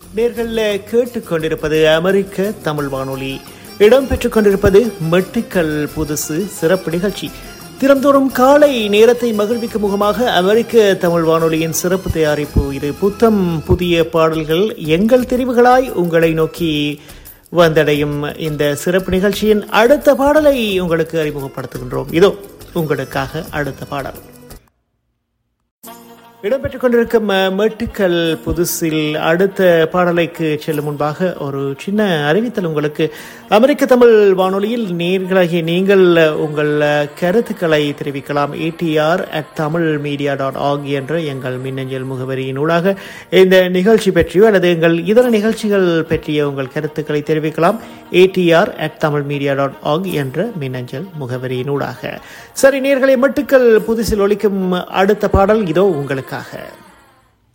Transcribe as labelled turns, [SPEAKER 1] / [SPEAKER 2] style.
[SPEAKER 1] நேர்கள் கேட்டுக்கொண்டிருப்பது அமெரிக்க தமிழ் வானொலி இடம்பெற்றுக் கொண்டிருப்பது மெட்டுக்கல் புதுசு சிறப்பு நிகழ்ச்சி தினந்தோறும் காலை நேரத்தை மகிழ்விக்கும் முகமாக அமெரிக்க தமிழ் வானொலியின் சிறப்பு தயாரிப்பு இது புத்தம் புதிய பாடல்கள் எங்கள் தெரிவுகளாய் உங்களை நோக்கி வந்தடையும் இந்த சிறப்பு நிகழ்ச்சியின் அடுத்த பாடலை உங்களுக்கு அறிமுகப்படுத்துகின்றோம் இதோ உங்களுக்காக அடுத்த பாடல் இடம்பெற்றுக் கொண்டிருக்கும் அஹ், மெட்டுக்கல் புதுசில் அடுத்த பாடலைக்கு செல்லும் முன்பாக ஒரு சின்ன அறிவித்தல் உங்களுக்கு அமெரிக்க தமிழ் வானொலியில் நேர்களாகிய நீங்கள் அஹ், உங்கள் அஹ், கருத்துக்களை தெரிவிக்கலாம் ATR at Tamil media dot org என்ற எங்கள் மின்னஞ்சல் முகவரியினூடாக இந்த நிகழ்ச்சி பற்றியோ அல்லது எங்கள் இதர நிகழ்ச்சிகள் பற்றிய உங்கள் கருத்துக்களை தெரிவிக்கலாம் ATR at Tamil media dot org என்ற மின்னஞ்சல் முகவரியினூடாக சரி நேர்களை மட்டுக்கள் புதுசில் ஒலிக்கும் அடுத்த பாடல் இதோ உங்களுக்காக